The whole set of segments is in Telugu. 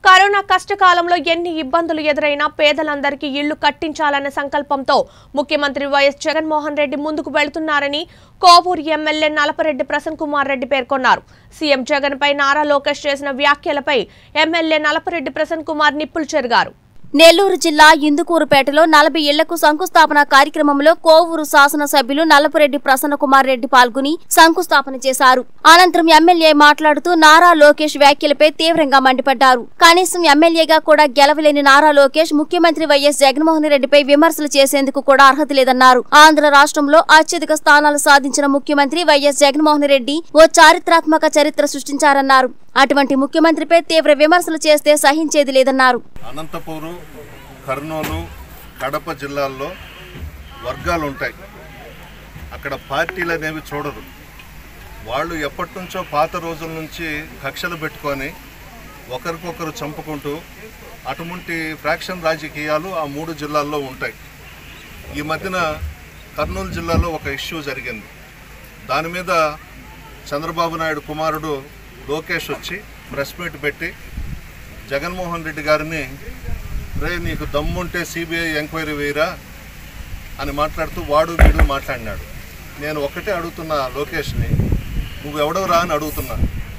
కరోనా కష్టకాలంలో ఎన్ని ఇబ్బందులు ఎదురైనా పేదలందరికీ ఇళ్లు కట్టించాలన్న సంకల్పంతో ముఖ్యమంత్రి వైఎస్ జగన్మోహన్ రెడ్డి ముందుకు వెళుతున్నారని కోవూరు ఎమ్మెల్యే నలపరెడ్డి ప్రసన్న కుమార్ రెడ్డి పేర్కొన్నారు సీఎం జగన్ పై నారా లోకేష్ చేసిన వ్యాఖ్యలపై ఎమ్మెల్యే నలపరెడ్డి ప్రసన్న కుమార్ నిప్పులు చెరిగారు నెల్లూరు జిల్లా ఇందుకూరుపేటలో నలభై ఇళ్లకు శంకుస్థాపన కార్యక్రమంలో కోవూరు శాసనసభ్యులు నల్లపురెడ్డి ప్రసన్నకుమార్ రెడ్డి పాల్గొని శంకుస్థాపన చేశారు అనంతరం ఎమ్మెల్యే మాట్లాడుతూ నారా లోకేష్ వ్యాఖ్యలపై తీవ్రంగా మండిపడ్డారు కనీసం ఎమ్మెల్యేగా కూడా గెలవలేని నారా లోకేష్ ముఖ్యమంత్రి వైఎస్ జగన్మోహన్ రెడ్డిపై విమర్శలు చేసేందుకు కూడా అర్హత లేదన్నారు ఆంధ్ర రాష్ట్రంలో అత్యధిక స్థానాలు సాధించిన ముఖ్యమంత్రి వైఎస్ జగన్మోహన్ రెడ్డి ఓ చారిత్రాత్మక చరిత్ర సృష్టించారన్నారు అటువంటి ముఖ్యమంత్రిపై తీవ్ర విమర్శలు చేస్తే సహించేది లేదన్నారు అనంతపూరు కర్నూలు కడప జిల్లాల్లో వర్గాలు ఉంటాయి అక్కడ పార్టీలు అనేవి చూడరు వాళ్ళు ఎప్పటి నుంచో పాత రోజుల నుంచి కక్షలు పెట్టుకొని ఒకరికొకరు చంపుకుంటూ అటువంటి ఫ్రాక్షన్ రాజకీయాలు ఆ మూడు జిల్లాల్లో ఉంటాయి ఈ మధ్యన కర్నూలు జిల్లాలో ఒక ఇష్యూ జరిగింది దాని మీద చంద్రబాబు నాయుడు కుమారుడు లోకేష్ వచ్చి ప్రెస్ మీట్ పెట్టి జగన్మోహన్ రెడ్డి గారిని రే నీకు దమ్ముంటే సిబిఐ ఎంక్వైరీ వేయరా అని మాట్లాడుతూ వాడు వీడు మాట్లాడినాడు నేను ఒకటే అడుగుతున్నా లోకేష్ని నువ్వు ఎవడవరా అని అడుగుతున్నా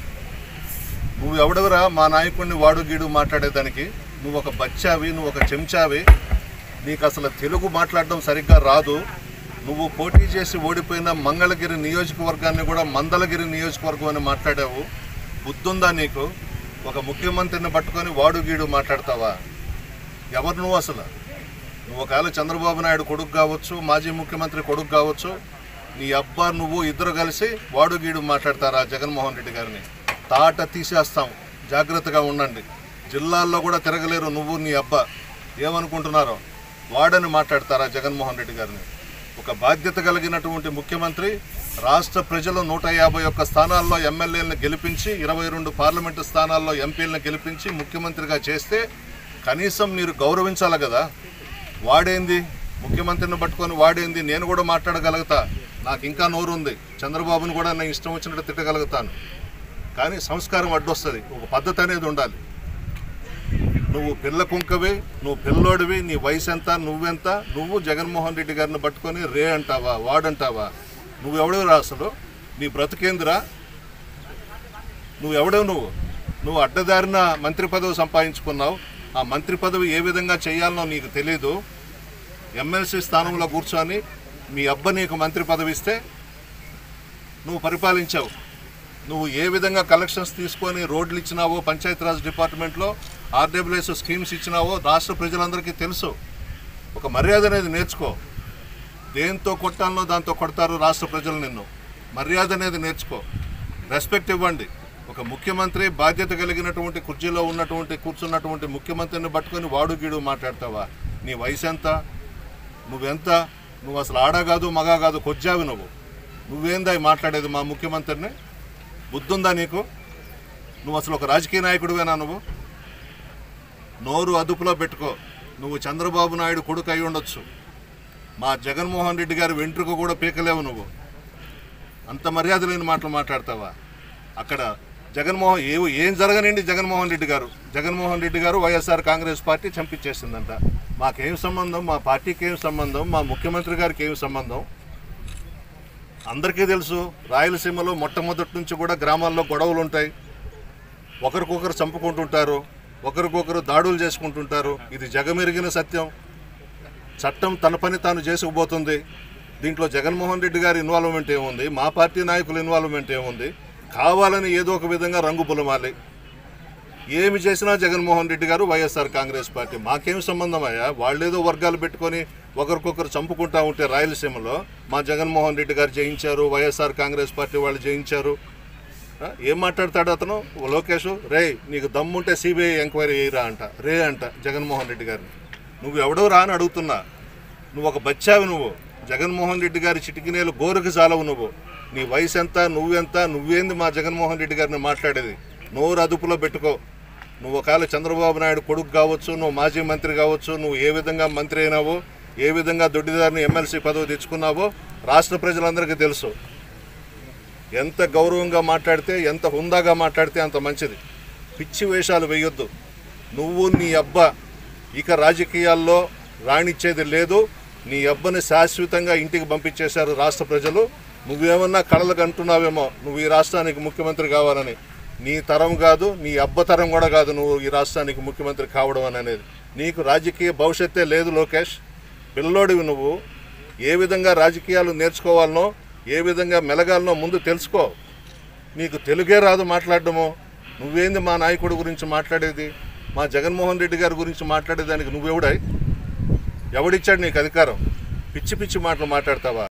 నువ్వు ఎవడవరా మా నాయకుడిని వాడు గీడు మాట్లాడేదానికి నువ్వు ఒక బచ్చావి నువ్వు ఒక చెంచావి నీకు అసలు తెలుగు మాట్లాడడం సరిగ్గా రాదు నువ్వు పోటీ చేసి ఓడిపోయిన మంగళగిరి నియోజకవర్గాన్ని కూడా మందలగిరి నియోజకవర్గం అని మాట్లాడావు బుద్ధుందా నీకు ఒక ముఖ్యమంత్రిని పట్టుకొని వాడు గీడు మాట్లాడతావా ఎవరు నువ్వు అసలు నువ్వు ఒకవేళ చంద్రబాబు నాయుడు కొడుకు కావచ్చు మాజీ ముఖ్యమంత్రి కొడుకు కావచ్చు నీ అబ్బా నువ్వు ఇద్దరు కలిసి వాడు గీడు మాట్లాడతారా జగన్మోహన్ రెడ్డి గారిని తాట తీసేస్తాం జాగ్రత్తగా ఉండండి జిల్లాల్లో కూడా తిరగలేరు నువ్వు నీ అబ్బా ఏమనుకుంటున్నారో వాడని మాట్లాడతారా జగన్మోహన్ రెడ్డి గారిని ఒక బాధ్యత కలిగినటువంటి ముఖ్యమంత్రి రాష్ట్ర ప్రజలు నూట యాభై ఒక్క స్థానాల్లో ఎమ్మెల్యేలను గెలిపించి ఇరవై రెండు పార్లమెంటు స్థానాల్లో ఎంపీలను గెలిపించి ముఖ్యమంత్రిగా చేస్తే కనీసం మీరు గౌరవించాలి కదా వాడేంది ముఖ్యమంత్రిని పట్టుకొని వాడేంది నేను కూడా మాట్లాడగలుగుతా నాకు ఇంకా నోరు ఉంది చంద్రబాబును కూడా నేను ఇష్టం వచ్చినట్టు తిట్టగలుగుతాను కానీ సంస్కారం అడ్డొస్తుంది ఒక పద్ధతి అనేది ఉండాలి నువ్వు పిల్ల కుంకవి నువ్వు పిల్లోడివి నీ వయసు ఎంత నువ్వెంత నువ్వు జగన్మోహన్ రెడ్డి గారిని పట్టుకొని రే అంటావా వాడంటావా నువ్వు ఎవడవు అసలు నీ బ్రతుకేందిరా నువ్వు ఎవడవు నువ్వు నువ్వు అడ్డదారిన మంత్రి పదవి సంపాదించుకున్నావు ఆ మంత్రి పదవి ఏ విధంగా చేయాలనో నీకు తెలీదు ఎమ్మెల్సీ స్థానంలో కూర్చొని మీ అబ్బ నీకు మంత్రి పదవి ఇస్తే నువ్వు పరిపాలించావు నువ్వు ఏ విధంగా కలెక్షన్స్ తీసుకొని రోడ్లు ఇచ్చినావో పంచాయతీరాజ్ డిపార్ట్మెంట్లో ఆర్డబ్ల్యూఎస్ స్కీమ్స్ ఇచ్చినావో రాష్ట్ర ప్రజలందరికీ తెలుసు ఒక మర్యాద అనేది నేర్చుకో దేంతో కొట్టాలనో దాంతో కొడతారు రాష్ట్ర ప్రజలు నిన్ను మర్యాద అనేది నేర్చుకో రెస్పెక్ట్ ఇవ్వండి ఒక ముఖ్యమంత్రి బాధ్యత కలిగినటువంటి కుర్చీలో ఉన్నటువంటి కూర్చున్నటువంటి ముఖ్యమంత్రిని పట్టుకొని వాడు గీడు మాట్లాడతావా నీ వయసు ఎంత నువ్వెంత నువ్వు అసలు ఆడ కాదు మగ కాదు కొజ్జావి నువ్వు నువ్వేందా ఈ మాట్లాడేది మా ముఖ్యమంత్రిని బుద్ధుందా నీకు నువ్వు అసలు ఒక రాజకీయ నాయకుడివేనా నువ్వు నోరు అదుపులో పెట్టుకో నువ్వు చంద్రబాబు నాయుడు కొడుకు అయి ఉండొచ్చు మా జగన్మోహన్ రెడ్డి గారి వెంట్రుక కూడా పీకలేవు నువ్వు అంత మర్యాద లేని మాటలు మాట్లాడతావా అక్కడ జగన్మోహన్ ఏ ఏం జరగనండి జగన్మోహన్ రెడ్డి గారు జగన్మోహన్ రెడ్డి గారు వైఎస్ఆర్ కాంగ్రెస్ పార్టీ చంపించేసిందంట మాకేం సంబంధం మా పార్టీకి ఏం సంబంధం మా ముఖ్యమంత్రి గారికి ఏం సంబంధం అందరికీ తెలుసు రాయలసీమలో మొట్టమొదటి నుంచి కూడా గ్రామాల్లో గొడవలు ఉంటాయి ఒకరికొకరు చంపుకుంటుంటారు ఒకరికొకరు దాడులు చేసుకుంటుంటారు ఇది జగమెరిగిన సత్యం చట్టం తన పని తాను చేసుకుపోతుంది దీంట్లో జగన్మోహన్ రెడ్డి గారి ఇన్వాల్వ్మెంట్ ఏముంది మా పార్టీ నాయకుల ఇన్వాల్వ్మెంట్ ఏముంది కావాలని ఏదో ఒక విధంగా రంగు పులమాలి ఏమి చేసినా జగన్మోహన్ రెడ్డి గారు వైఎస్ఆర్ కాంగ్రెస్ పార్టీ మాకేం సంబంధం అయ్యా వాళ్ళేదో వర్గాలు పెట్టుకొని ఒకరికొకరు చంపుకుంటా ఉంటే రాయలసీమలో మా జగన్మోహన్ రెడ్డి గారు జయించారు వైఎస్ఆర్ కాంగ్రెస్ పార్టీ వాళ్ళు జయించారు ఆ, ఏం మాట్లాడతాడు అతను ఓ లోకేష్ రే నీకు దమ్ముంటే సిబిఐ ఎంక్వైరీ చేయరా అంట రే అంట జగన్మోహన్ రెడ్డి గారిని నువ్వు ఎవడో రా అని అడుగుతున్నా నువ్వు ఒక బచ్చావి నువ్వు జగన్మోహన్ రెడ్డి గారి చిటికినేలు గోరుకు చాలవు నువ్వు నీ వయసు ఎంత నువ్వెంత నువ్వేంది మా జగన్మోహన్ రెడ్డి గారిని మాట్లాడేది నోరు అదుపులో పెట్టుకో నువ్వు ఒకవేళ చంద్రబాబు నాయుడు కొడుకు కావచ్చు నువ్వు మాజీ మంత్రి కావచ్చు నువ్వు ఏ విధంగా మంత్రి అయినావో ఏ విధంగా దొడ్డిదారిని ఎమ్మెల్సీ పదవి తెచ్చుకున్నావో రాష్ట్ర ప్రజలందరికీ తెలుసు ఎంత గౌరవంగా మాట్లాడితే ఎంత హుందాగా మాట్లాడితే అంత మంచిది పిచ్చి వేషాలు వేయొద్దు నువ్వు నీ అబ్బ ఇక రాజకీయాల్లో రాణించేది లేదు నీ అబ్బని శాశ్వతంగా ఇంటికి పంపించేశారు రాష్ట్ర ప్రజలు నువ్వేమన్నా కళలకు అంటున్నావేమో నువ్వు ఈ రాష్ట్రానికి ముఖ్యమంత్రి కావాలని నీ తరం కాదు నీ అబ్బ తరం కూడా కాదు నువ్వు ఈ రాష్ట్రానికి ముఖ్యమంత్రి కావడం అని అనేది నీకు రాజకీయ భవిష్యత్తే లేదు లోకేష్ పిల్లోడివి నువ్వు ఏ విధంగా రాజకీయాలు నేర్చుకోవాలనో ఏ విధంగా మెలగాలనో ముందు తెలుసుకో నీకు తెలుగే రాదు మాట్లాడడము నువ్వేంది మా నాయకుడి గురించి మాట్లాడేది మా జగన్మోహన్ రెడ్డి గారి గురించి మాట్లాడేదానికి నువ్వెవడాయి ఎవడిచ్చాడు నీకు అధికారం పిచ్చి పిచ్చి మాటలు మాట్లాడతావా